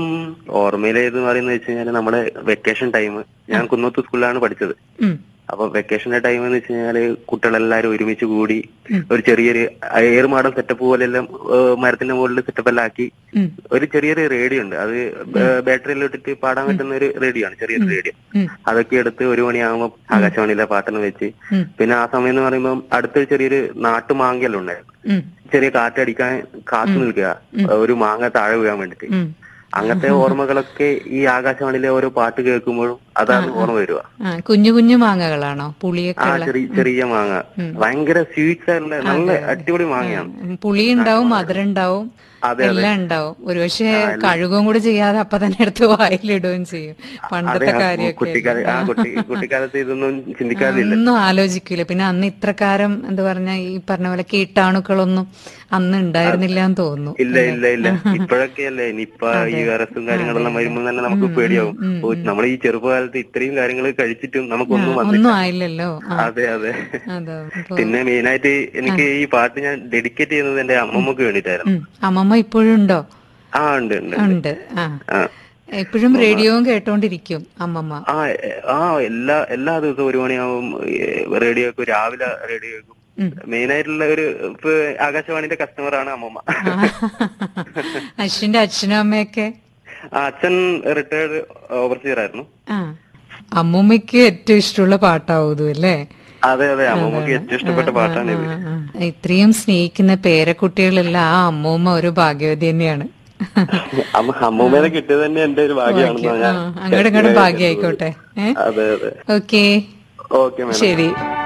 ഉം, ഓർമ്മയിലേതെന്ന് പറയുന്നത് വെച്ച് കഴിഞ്ഞാൽ നമ്മുടെ വെക്കേഷൻ ടൈം ഞാൻ കുന്നോത്ത് സ്കൂളിലാണ് പഠിച്ചത് ഉം. അപ്പൊ വെക്കേഷന്റെ ടൈം എന്ന് വെച്ച് കഴിഞ്ഞാല് കുട്ടികളെല്ലാരും ഒരുമിച്ച് കൂടി ഒരു ചെറിയൊരു ഏറുമാടം സെറ്റപ്പ് പോലെല്ലാം ഏഹ്, മരത്തിന്റെ മുകളിൽ സെറ്റപ്പ് എല്ലാം ആക്കി ഉം. ഒരു ചെറിയൊരു റേഡിയോ ഉണ്ട് അത് ബാറ്ററിയിൽ ഇട്ടിട്ട് പാടാൻ പറ്റുന്ന ഒരു റേഡിയോ ആണ് ചെറിയൊരു റേഡിയോ ഉം. അതൊക്കെ എടുത്ത് ഒരു മണിയാകുമ്പോൾ ആകാശവാണിയിലെ പാട്ടെന്ന് വെച്ച് ഉം. പിന്നെ ആ സമയം എന്ന് പറയുമ്പോൾ അടുത്തൊരു ചെറിയൊരു നാട്ടുമാങ്കെല്ലാം ഉണ്ടായിരുന്നു ഉം. ചെറിയ കാറ്റടിക്കാൻ കാത്തു നിൽക്കുക ഒരു മാങ്ങ താഴെ വീഴാൻ വേണ്ടിട്ട് ഉം. അങ്ങനത്തെ ഓർമ്മകളൊക്കെ ഈ ആകാശവാണിയിലെ ഓരോ പാട്ട് കേൾക്കുമ്പോഴും അതാണ് ഓർമ്മ വരിക ആ കുഞ്ഞു കുഞ്ഞു മാങ്ങകളാണോ പുളിയൊക്കെ ആ ഉള്ള ചെറിയ ചെറിയ മാങ്ങ ഭയങ്കര സ്വീറ്റ്സ് ആയിട്ടുള്ള നല്ല അടിപൊളി മാങ്ങയാണ് ഉം, പുളി ഉണ്ടാവും മധുരം ഉണ്ടാവും അതെ, എല്ലാം ഉണ്ടാവും ഒരുപക്ഷെ കഴുകും കൂടെ ചെയ്യാതെ അപ്പൊ തന്നെ എടുത്ത് വായിലിടുകയും ചെയ്യും അതെ പണ്ടത്തെ ആ കാര്യമൊക്കെ കുട്ടിക്കാല ആ കുട്ടി കുട്ടിക്കാലത്ത് ഇതൊന്നും ചിന്തിക്കാതില്ല ഒന്നും ആലോചിക്കൂല പിന്നെ അന്ന് ഇത്രക്കാരം എന്താ പറഞ്ഞ ഈ പറഞ്ഞ പോലെ കീട്ടാണുക്കളൊന്നും അന്ന് ഉണ്ടായിരുന്നില്ല എന്ന് തോന്നുന്നു ഇല്ല ഇല്ല ഇല്ല ഇപ്പോഴൊക്കെ അല്ലേ നിപ്പ ഈ വൈറസും കാര്യങ്ങളെല്ലാം വരുമ്പോൾ തന്നെ നമുക്ക് പേടിയാവും ഓ, നമ്മൾ ഈ ചെറുപ്പകാലത്ത് ഇത്രയും കാര്യങ്ങൾ കഴിച്ചിട്ടും നമുക്കൊന്നും വന്നില്ല ഒന്നും ആയില്ലല്ലോ ആ, അതെ അതെ അതാ അപ്പൊ, പിന്നെ മെയിനായിട്ട് എനിക്ക് ഈ പാട്ട് ഞാൻ ഡെഡിക്കേറ്റ് ചെയ്യുന്നത് എന്റെ അമ്മമ്മക്ക് വേണ്ടിയിട്ടായിരുന്നു ഉം. അമ്മമ്മ ഇപ്പോഴും ഉണ്ടോ ആ ഉണ്ട് ഉണ്ട് ഉണ്ട് ആ ആ എപ്പോഴും റേഡിയോയും കേട്ടോണ്ടിരിക്കും അമ്മമ്മ ആ എ- ആ എല്ലാ എല്ലാ ദിവസവും ഒരു മണിയാവും റേഡിയോ വെക്കും രാവിലെ റേഡിയോ വെക്കും മെയിൻ ആയിട്ടുള്ള ഒരു ഇപ്പൊ ആകാശവാണിന്റെ കസ്റ്റമർ ആണ് അമ്മമ്മ അശ്വിന്റെ അച്ഛനും അമ്മയൊക്കെ ആ, അച്ഛൻ റിട്ടയർഡ് ഓവർസിയർ ആയിരുന്നു ആ അമ്മൂമ്മയ്ക്ക് ഏറ്റവും ഇഷ്ടമുള്ള പാട്ടാവും ഇത് അല്ലേ അതെ അതെ അമ്മമ്മക്ക് ഏറ്റവും ഇഷ്ടപ്പെട്ട പാട്ടാണ് ഇത് ആ, ആ. ഇത്രയും സ്നേഹിക്കുന്ന പേരക്കുട്ടികളെല്ലാം ആ അമ്മൂമ്മ ഒരു ഭാഗ്യവതി തന്നെയാണ് അമ്മ അമ്മൂമ്മേനെ കിട്ടിയത് തന്നെ എന്റെ ഒരു ഭാഗ്യമാണെന്നാണ് ആ, ഞാൻ അങ്ങോട്ടും ഇങ്ങോട്ടും ഭാഗ്യായിക്കോട്ടെ ഏ അതെ അതെ ഓക്കെ ഓക്കെ മാഡം ശരി